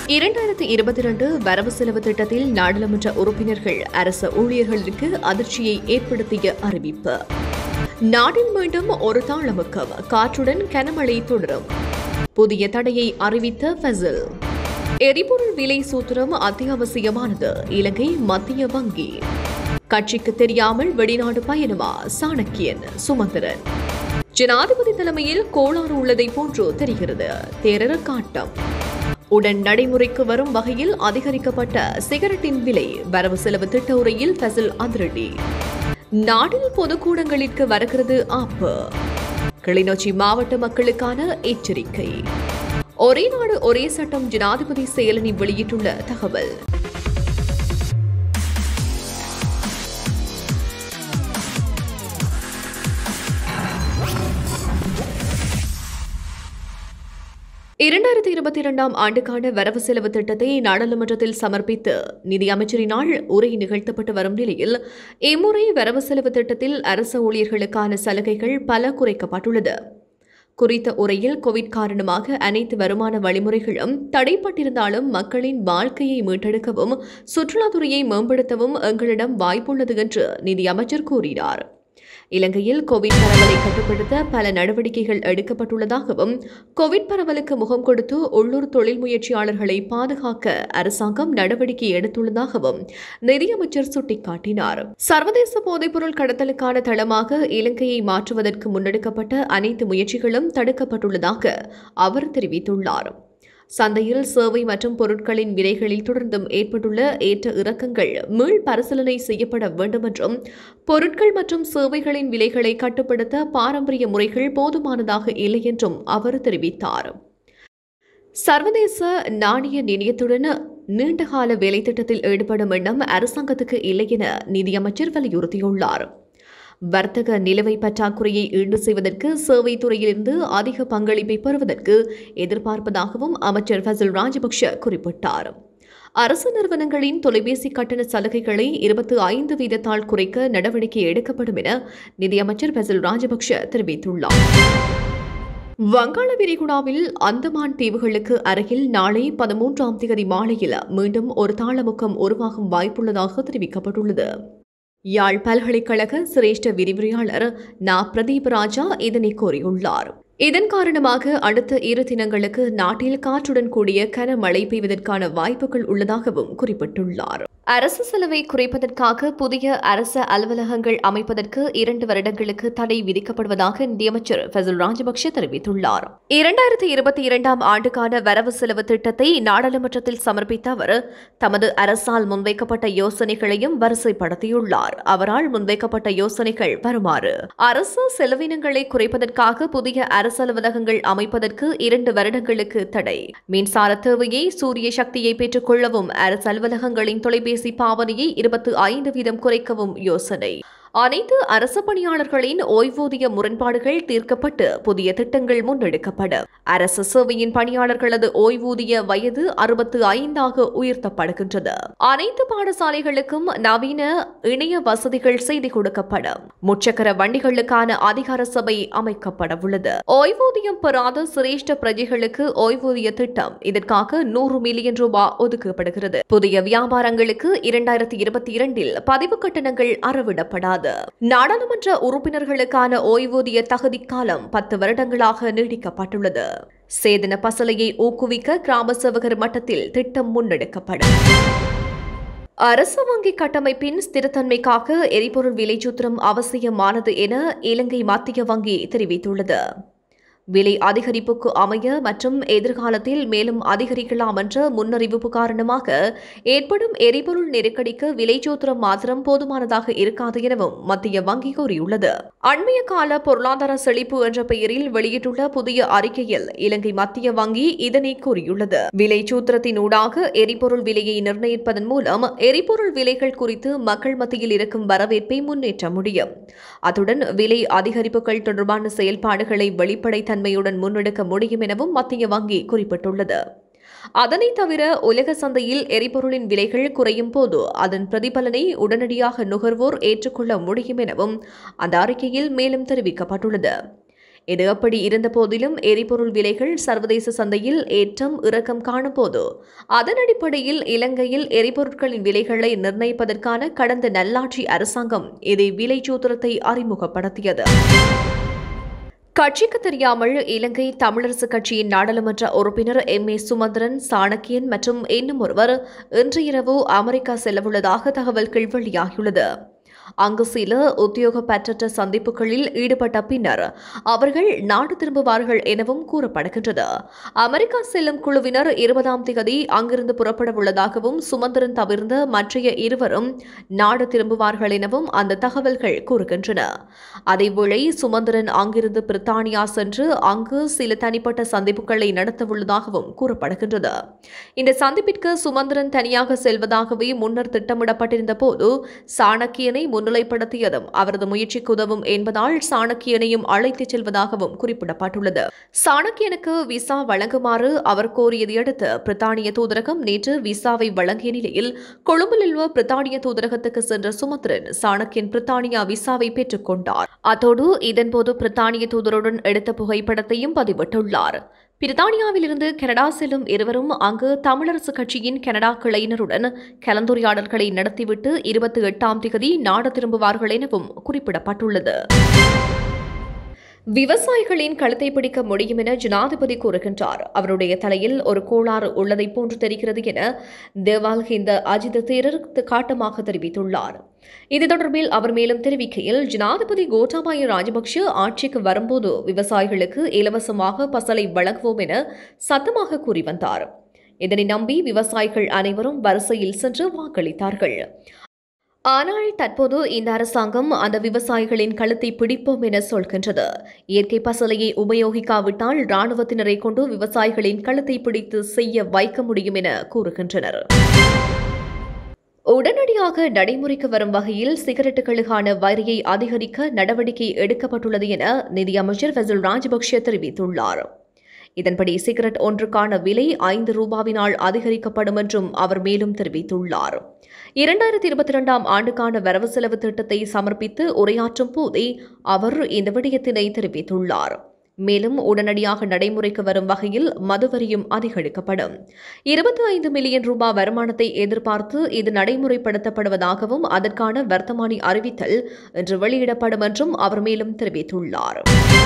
இரண்டாயிரத்தி இருபத்தி இரண்டு வரவு செலவு திட்டத்தில் நாடாளுமன்ற உறுப்பினர்கள் அரச ஊழியர்களுக்கு அதிர்ச்சியை ஏற்படுத்திய அறிவிப்பு நாட்டில் மீண்டும் ஒரு தாளமுக்கம் காற்றுடன் கனமழை தொடரும் புதிய தடையை அறிவித்த ஃபசில் எரிபொருள் விலை சூத்திரம் அத்தியாவசியமானது இலங்கை மத்திய வங்கி கட்சிக்கு தெரியாமல் வெளிநாடு பயணமா சாணக்கியன் சுமந்திரன் ஜனாதிபதி தலைமையில் கோளாறு உள்ளதை போன்று தெரிகிறது தேரர காட்டம் உடன் நடைமுறைக்கு வரும் வகையில் அதிகரிக்கப்பட்ட சிகரெட்டின் விலை வரவு செலவு திட்ட உரையில் ஃபசில் அதிரடி நாட்டில் பொதுக்கூடங்களிற்கு வருகிறது ஆப்பு கிளிநொச்சி மாவட்ட மக்களுக்கான எச்சரிக்கை ஒரே நாடு ஒரே சட்டம் ஜனாதிபதி செயலனி வெளியிட்டுள்ள தகவல் இரண்டாயிரத்தி இருபத்தி இரண்டாம் ஆண்டுக்கான வரவு செலவு திட்டத்தை நாடாளுமன்றத்தில் சமர்ப்பித்து நிதியமைச்சரினால் உரை நிகழ்த்தப்பட்டு வரும் நிலையில் இம்முறை வரவு செலவு திட்டத்தில் அரசு ஊழியர்களுக்கான சலுகைகள் பல குறைக்கப்பட்டுள்ளது குறித்த உரையில் கோவிட் காரணமாக அனைத்து வருமான வழிமுறைகளும் தடைப்பட்டிருந்தாலும் மக்களின் வாழ்க்கையை மீட்டெடுக்கவும் சுற்றுலாத்துறையை மேம்படுத்தவும் எங்களிடம் வாய்ப்புள்ளது என்று நிதியமைச்சர் கூறினார் இலங்கையில் கோவிட் பரவலை கட்டுப்படுத்த பல நடவடிக்கைகள் எடுக்கப்பட்டுள்ளதாகவும் கோவிட் பரவலுக்கு முகம் கொடுத்து உள்ளூர் தொழில் முயற்சியாளர்களை பாதுகாக்க அரசாங்கம் நடவடிக்கை எடுத்துள்ளதாகவும் நிதியமைச்சர் சுட்டிக்காட்டினார் சர்வதேச போதைப்பொருள் கடத்தலுக்கான தளமாக இலங்கையை மாற்றுவதற்கு முன்னெடுக்கப்பட்ட அனைத்து முயற்சிகளும் தடுக்கப்பட்டுள்ளதாக அவர் தெரிவித்துள்ளார் சந்தையில் சேவை மற்றும் பொருட்களின் விலைகளில் தொடர்ந்தும் ஏற்பட்டுள்ள ஏற்ற இறக்கங்கள் மீள் பரிசீலனை செய்யப்பட வேண்டும் என்றும் பொருட்கள் மற்றும் சேவைகளின் விலைகளை கட்டுப்படுத்த பாரம்பரிய முறைகள் போதுமானதாக இல்லை என்றும் அவர் தெரிவித்தார் சர்வதேச நாணய நிலையத்துடன் நீண்டகால வேலை திட்டத்தில் ஈடுபடும் எண்ணம் அரசாங்கத்துக்கு இல்லை என நிதியமைச்சர் வலியுறுத்தியுள்ளார் வர்த்தக நிலுவை பற்றாக்குறையை ஈடு செய்வதற்கு சேவை துறையிலிருந்து அதிக பங்களிப்பை பெறுவதற்கு எதிர்பார்ப்பதாகவும் அமைச்சர் ஃபசில் ராஜபக்ஷ குறிப்பிட்டார் அரசு நிறுவனங்களின் தொலைபேசி கட்டண சலுகைகளை இருபத்தி ஐந்து வீதத்தால் குறைக்க நடவடிக்கை எடுக்கப்படும் என நிதியமைச்சர் ஃபசில் ராஜபக்ஷ தெரிவித்துள்ளார் வங்காள விரிகுடாவில் அந்தமான் தீவுகளுக்கு அருகில் நாளை பதிமூன்றாம் தேதி மாலையில் மீண்டும் ஒரு தாளமுக்கம் உருவாகும் வாய்ப்புள்ளதாக தெரிவிக்கப்பட்டுள்ளது யாழ் பல்கலைக்கழக சிரேஷ்ட விரிவுரையாளர் நா பிரதீப் ராஜா இதனை கூறியுள்ளார் இதன் காரணமாக அடுத்த இரு தினங்களுக்கு நாட்டில் காற்றுடன் கூடிய கனமழை பெய்வதற்கான வாய்ப்புகள் உள்ளதாகவும் குறிப்பிட்டுள்ளார் அரசு செலவை குறைப்பதற்காக புதிய அரசு அலுவலகங்கள் அமைப்பதற்கு இரண்டு வருடங்களுக்கு தடை விதிக்கப்படுவதாக நிதியமைச்சர் ஃபசல் ராஜபக்ஷ தெரிவித்துள்ளார் இரண்டாயிரத்தி இருபத்தி இரண்டாம் ஆண்டுக்கான வரவு செலவு திட்டத்தை நாடாளுமன்றத்தில் சமர்ப்பித்த அவர் தமது அரசால் முன்வைக்கப்பட்ட யோசனைகளையும் வரிசைப்படுத்தியுள்ளார் அவரால் முன்வைக்கப்பட்ட யோசனைகள் வருமாறு அரசு செலவினங்களை குறைப்பதற்காக புதிய அரசு அலுவலகங்கள் அமைப்பதற்கு இரண்டு வருடங்களுக்கு தடை மின்சார தேவையை சூரிய சக்தியை பெற்றுக் கொள்ளவும் அரசு அலுவலகங்களின் தொலைபேசி பாவனையை இருபத்தி ஐந்து வீதம் குறைக்கவும் யோசனை அனைத்து அரசு பணியாளர்களின் ஓய்வூதிய முரண்பாடுகள் தீர்க்கப்பட்டு புதிய திட்டங்கள் முன்னெடுக்கப்படும் அரசு சேவையின் பணியாளர்களது ஓய்வூதிய வயது அறுபத்து ஐந்தாக உயர்த்தப்படுகின்றது அனைத்து பாடசாலைகளுக்கும் நவீன இணைய வசதிகள் செய்து கொடுக்கப்படும் முச்சக்கர வண்டிகளுக்கான அதிகார சபை அமைக்கப்பட உள்ளது ஓய்வூதியம் பெறாத சிரேஷ்ட பிரஜைகளுக்கு ஓய்வூதிய திட்டம் இதற்காக நூறு மில்லியன் ரூபாய் ஒதுக்கப்படுகிறது புதிய வியாபாரங்களுக்கு இரண்டாயிரத்தி இருபத்தி இரண்டில் பதிவு கட்டணங்கள் அறவிடப்படாது நாடாளுமன்ற உறுப்பினர்களுக்கான ஓய்வூதிய தகுதி காலம் பத்து வருடங்களாக நீடிக்கப்பட்டுள்ளது சேதன பசலையை ஊக்குவிக்க கிராம சேவகர் மட்டத்தில் திட்டம் முன்னெடுக்கப்படும் அரசு வங்கி கட்டமைப்பின் ஸ்திரத்தன்மைக்காக எரிபொருள் விலைச்சூத்திரம் அவசியமானது என இலங்கை மத்திய வங்கி தெரிவித்துள்ளது விலை அதிகரிப்புக்கு அமைய மற்றும் எதிர்காலத்தில் மேலும் அதிகரிக்கலாம் என்ற முன்னறிவிப்பு காரணமாக ஏற்படும் எரிபொருள் நெருக்கடிக்கு விலைச்சூத்திரம் மாத்திரம் போதுமானதாக இருக்காது எனவும் மத்திய வங்கி கூறியுள்ளது அண்மைய கால பொருளாதார செழிப்பு என்ற பெயரில் வெளியிட்டுள்ள புதிய அறிக்கையில் இலங்கை மத்திய வங்கி இதனை கூறியுள்ளது விலைச்சூத்திரத்தின் ஊடாக எரிபொருள் விலையை நிர்ணயிப்பதன் மூலம் எரிபொருள் விலைகள் குறித்து மக்கள் மத்தியில் இருக்கும் வரவேற்பை முன்னேற்ற முடியும் அத்துடன் விலை அதிகரிப்புகள் தொடர்பான செயல்பாடுகளை வெளிப்படைத்த தன்மையுடன் முன்னெடுக்க முடியும் எனவும் மத்திய வங்கி குறிப்பிட்டுள்ளது அதனைத் தவிர உலக சந்தையில் எரிபொருளின் விலைகள் குறையும் போது அதன் பிரதிபலனை உடனடியாக நுகர்வோர் ஏற்றுக்கொள்ள முடியும் எனவும் அந்த அறிக்கையில் மேலும் தெரிவிக்கப்பட்டுள்ளது இது அப்படி இருந்த போதிலும் எரிபொருள் விலைகள் சர்வதேச சந்தையில் ஏற்றம் இறக்கம் காணும்போது அதன் அடிப்படையில் இலங்கையில் எரிபொருட்களின் விலைகளை நிர்ணயிப்பதற்கான கடந்த நல்லாட்சி அரசாங்கம் இதே விலை சூத்திரத்தை அறிமுகப்படுத்தியது கட்சிக்கு தெரியாமல் இலங்கை தமிழரசு கட்சியின் நாடாளுமன்ற உறுப்பினர் எம் ஏ சுமந்திரன் சாணக்கியன் மற்றும் இன்னும் ஒருவர் இன்று இரவு அமெரிக்கா செல்லவுள்ளதாக தகவல்கள் வெளியாகியுள்ளது அங்கு சில உத்தியோகப்பற்ற சந்திப்புகளில் ஈடுபட்ட பின்னர் அவர்கள் நாடு திரும்புவார்கள் எனவும் கூறப்படுகின்றது அமெரிக்கா செல்லும் குழுவினர் இருபதாம் தேதி அங்கிருந்து புறப்பட உள்ளதாகவும் சுமந்திரன் தவிர்ந்த மற்றைய இருவரும் நாடு திரும்புவார்கள் எனவும் அந்த தகவல்கள் கூறுகின்றன அதேவேளை சுமந்திரன் அங்கிருந்து பிரித்தானியா சென்று அங்கு சில தனிப்பட்ட சந்திப்புகளை நடத்தவுள்ளதாகவும் கூறப்படுகின்றது இந்த சந்திப்பிற்கு சுமந்திரன் தனியாக செல்வதாகவே முன்னர் திட்டமிடப்பட்டிருந்த போது சாணக்கியனை முன்னிலைப்படுத்தியதும் அவரது முயற்சிக்கு உதவும் என்பதால் சாணக்கியனையும் அழைத்துச் செல்வதாகவும் குறிப்பிடப்பட்டுள்ளது சாணக்கியனுக்கு விசா வழங்குமாறு அவர் கோரியதை அடுத்து பிரித்தானிய தூதரகம் நேற்று விசாவை வழங்கிய நிலையில் கொழும்பில் உள்ள பிரித்தானிய தூதரகத்துக்கு சென்ற சுமந்திரன் சாணக்கியன் பிரித்தானியா விசாவை பெற்றுக் கொண்டார் அத்தோடு இதன்போது பிரித்தானிய தூதருடன் எடுத்த புகைப்படத்தையும் பதிவிட்டுள்ளார் பிரித்தானியாவிலிருந்து கனடா செல்லும் இருவரும் அங்கு தமிழரசு கட்சியின் கனடா கிளையினருடன் கலந்துரையாடல்களை நடத்திவிட்டு இருபத்தி எட்டாம் திகதி நாடு திரும்புவார்கள் எனவும் குறிப்பிடப்பட்டுள்ளது விவசாயிகளின் கழுத்தை பிடிக்க முடியும் என ஜனாதிபதி கூறுகின்றார் அவருடைய தலையில் ஒரு கோளாறு உள்ளதை போன்று தெரிகிறது என தேவால் இந்த அஜித் தேரர் காட்டமாக தெரிவித்துள்ளார் இது தொடர்பில் அவர் மேலும் தெரிவிக்கையில் ஜனாதிபதி கோட்டாபாய ராஜபக்ஷ ஆட்சிக்கு வரும்போது விவசாயிகளுக்கு இலவசமாக பசலை வழங்குவோம் என சத்தமாக கூறி வந்தார் இதனை நம்பி விவசாயிகள் அனைவரும் வரிசையில் சென்று வாக்களித்தார்கள் ஆனால் தற்போது இந்த அரசாங்கம் அந்த விவசாயிகளின் கழுத்தை பிடிப்போம் என சொல்கின்றது இயற்கை பசலையை உபயோகிக்காவிட்டால் ராணுவத்தினரை கொண்டு விவசாயிகளின் கழுத்தை பிடித்து செய்ய வைக்க முடியும் என கூறுகின்றனர் உடனடியாக நடைமுறைக்கு வரும் வகையில் சிகரெட்டுகளுக்கான வரியை அதிகரிக்க நடவடிக்கை எடுக்கப்பட்டுள்ளது என நிதியமைச்சர் ஃபசில் ராஜபக்ஷ தெரிவித்துள்ளார் இதன்படி சிகரெட் ஒன்றுக்கான விலை ஐந்து ரூபாவினால் அதிகரிக்கப்படும் என்றும் அவர் மேலும் தெரிவித்துள்ளார் இரண்டாயிரத்தி இருபத்தி இரண்டாம் ஆண்டுக்கான வரவு செலவு திட்டத்தை சமர்ப்பித்து உரையாற்றும் போதே அவர் இந்த விடயத்தினை தெரிவித்துள்ளார் மேலும் உடனடியாக நடைமுறைக்கு வரும் வகையில் மதுவரியும் அதிகரிக்கப்படும் இருபத்தி ஐந்து மில்லியன் ரூபாய் வருமானத்தை எதிர்பார்த்து இது நடைமுறைப்படுத்தப்படுவதாகவும் அதற்கான வர்த்தமானி அறிவித்தல் இன்று வெளியிடப்படும் என்றும் அவர் மேலும் தெரிவித்துள்ளார்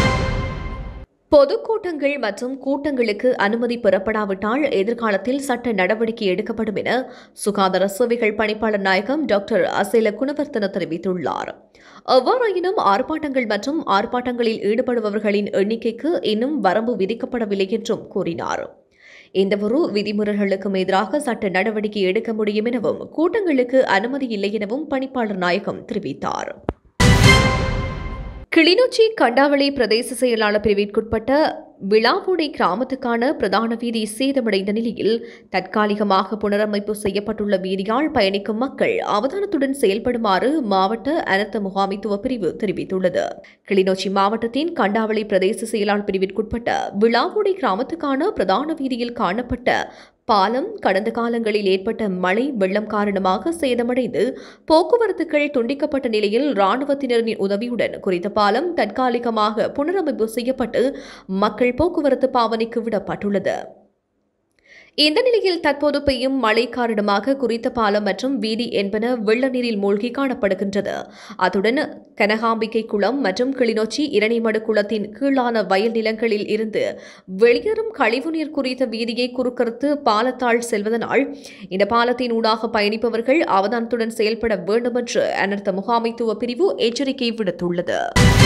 பொதுக்கூட்டங்கள் மற்றும் கூட்டங்களுக்கு அனுமதி பெறப்படாவிட்டால் எதிர்காலத்தில் சட்ட நடவடிக்கை எடுக்கப்படும் என சுகாதார சேவைகள் பணிப்பாளர் நாயகம் டாக்டர் அசேல குணவர்த்தன தெரிவித்துள்ளார் எவ்வாறாயினும் ஆர்ப்பாட்டங்கள் மற்றும் ஆர்ப்பாட்டங்களில் ஈடுபடுபவர்களின் எண்ணிக்கைக்கு இன்னும் வரம்பு விதிக்கப்படவில்லை என்றும் கூறினார் எந்தவொரு விதிமுறைகளுக்கும் எதிராக சட்ட நடவடிக்கை எடுக்க முடியும் எனவும் கூட்டங்களுக்கு அனுமதி இல்லை எனவும் பணிப்பாளர் நாயகம் தெரிவித்தார் கிளிநொச்சி கண்டாவளி பிரதேச செயலாளர் பிரிவிற்குட்பட்ட விழாவுடை கிராமத்துக்கான பிரதான வீதி சேதமடைந்த நிலையில் தற்காலிகமாக புனரமைப்பு செய்யப்பட்டுள்ள வீதியால் பயணிக்கும் மக்கள் அவதானத்துடன் செயல்படுமாறு மாவட்ட அனர்த்த முகாமைத்துவ பிரிவு தெரிவித்துள்ளது கிளிநொச்சி மாவட்டத்தின் கண்டாவளி பிரதேச செயலாளர் பிரிவிற்குட்பட்ட விழாவுடை கிராமத்துக்கான பிரதான வீதியில் காணப்பட்ட பாலம் கடந்த காலங்களில் ஏற்பட்ட மழை வெள்ளம் காரணமாக சேதமடைந்து போக்குவரத்துகள் துண்டிக்கப்பட்ட நிலையில் ராணுவத்தினரின் உதவியுடன் குறித்த பாலம் தற்காலிகமாக புனரமைப்பு செய்யப்பட்டு மக்கள் போக்குவரத்து பாவனைக்கு விடப்பட்டுள்ளது இந்த நிலையில் தற்போது பெய்யும் மழை காரணமாக குறித்த பாலம் மற்றும் வீதி என்பன வெள்ள நீரில் மூழ்கி காணப்படுகின்றது அத்துடன் கனகாம்பிகை குளம் மற்றும் கிளிநொச்சி இரணிமடு குளத்தின் கீழான வயல் நிலங்களில் இருந்து வெளியேறும் கழிவுநீர் குறித்த வீதியை குறுக்கறுத்து பாலத்தால் செல்வதனால் இந்த பாலத்தின் ஊடாக பயணிப்பவர்கள் அவதானத்துடன் செயல்பட வேண்டும் என்று அனர்த்த முகாமைத்துவ பிரிவு எச்சரிக்கை விடுத்துள்ளது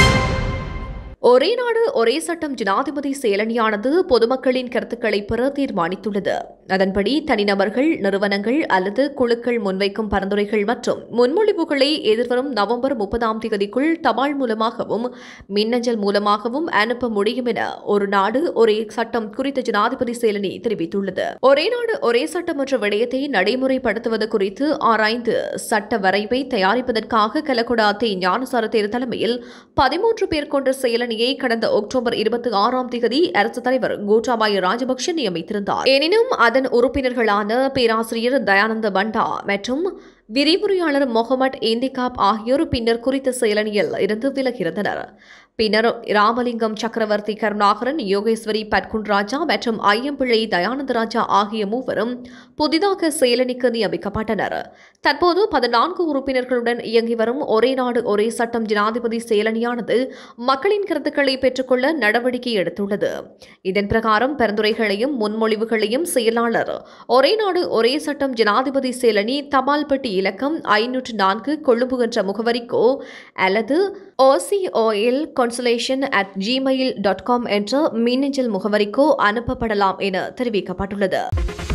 ஒரே நாடு ஒரே சட்டம் ஜனாதிபதி செயலணியானது பொதுமக்களின் கருத்துக்களை பெற தீர்மானித்துள்ளது அதன்படி தனிநபர்கள் நிறுவனங்கள் அல்லது குழுக்கள் முன்வைக்கும் பரிந்துரைகள் மற்றும் முன்மொழிவுகளை எதிர்வரும் நவம்பர் முப்பதாம் தேதிக்குள் தபால் மூலமாகவும் மின்னஞ்சல் மூலமாகவும் அனுப்ப முடியும் என ஒரு நாடு ஒரே சட்டம் குறித்த ஜனாதிபதி செயலணி தெரிவித்துள்ளது ஒரே நாடு ஒரே சட்டம் என்ற விடயத்தை நடைமுறைப்படுத்துவது குறித்து ஆராய்ந்து சட்ட வரைவை தயாரிப்பதற்காக கலகுடாத்தே ஞானசார தேர் தலைமையில் பதிமூன்று பேர் கொண்ட செயலணியை கடந்த அக்டோபர் இருபத்தி ஆறாம் தேதி அரசு தலைவர் கோட்டாபாய ராஜபக்ஷ நியமித்திருந்தார் எனினும் அதன் உறுப்பினர்களான பேராசிரியர் தயானந்த பண்டா மற்றும் விரிவுரையாளர் முகமது இந்திகாப் ஆகியோர் பின்னர் குறித்த செயலணியில் இருந்து விலகியிருந்தனர் பின்னர் ராமலிங்கம் சக்கரவர்த்தி கருணாகரன் யோகேஸ்வரி பட்குன் ராஜா மற்றும் ஐயம்பிள்ளை தயானந்த ராஜா ஆகிய மூவரும் புதிதாக செயலணிக்கு நியமிக்கப்பட்டனர் தற்போது பதினான்கு உறுப்பினர்களுடன் இயங்கி வரும் ஒரே நாடு ஒரே சட்டம் ஜனாதிபதி செயலணியானது மக்களின் கருத்துக்களை பெற்றுக்கொள்ள நடவடிக்கை எடுத்துள்ளது இதன் பிரகாரம் பரிந்துரைகளையும் முன்மொழிவுகளையும் செயலாளர் ஒரே நாடு ஒரே சட்டம் ஜனாதிபதி செயலணி தபால் பெட்டி இலக்கம் ஐநூற்று நான்கு கொழும்பு என்ற முகவரிக்கோ அல்லது O C O L consolation at Gmail dot com என்ற மின்னஞ்சல் முகவரிக்கோ அனுப்பப்படலாம் என தெரிவிக்கப்பட்டுள்ளது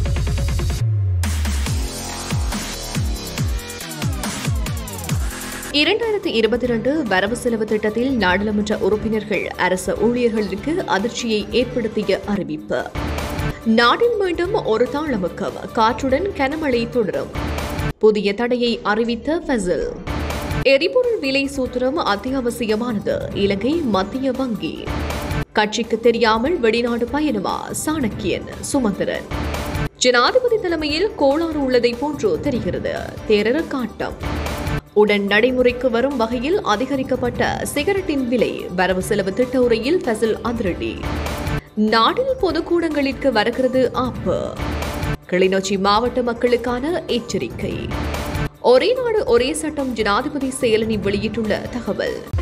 இரண்டாயிரத்தி இருபத்தி இரண்டு வரவு செலவு திட்டத்தில் நாடாளுமன்ற உறுப்பினர்கள் அரசு ஊழியர்களுக்கு அதிர்ச்சியை ஏற்படுத்திய அறிவிப்பு நாட்டில் மீண்டும் ஒரு தாளமுக்கம் காற்றுடன் கனமழை தொடரும் புதிய தடையை அறிவித்த ஃபசில் எரிபொருள் விலை சூத்திரம் அத்தியாவசியமானது இலங்கை மத்திய வங்கி கட்சிக்கு தெரியாமல் வெளிநாடு பயணமா சாணக்கியன் சுமந்திரன் ஜனாதிபதி தலைமையில் கோளாறு உள்ளதை போன்று தெரிகிறது தேரர காட்டம் உடன் நடைமுறைக்கு வரும் வகையில் அதிகரிக்கப்பட்ட சிகரெட்டின் விலை வரவு செலவு திட்ட உரையில் ஃபசில் அதிரடி நாட்டில் பொதுக்கூடங்களிற்கு வருகிறது ஆப்பு கிளிநொச்சி மாவட்ட மக்களுக்கான எச்சரிக்கை ஒரே நாடு ஒரே சட்டம் ஜனாதிபதி செயலணி வெளியிட்டுள்ள தகவல்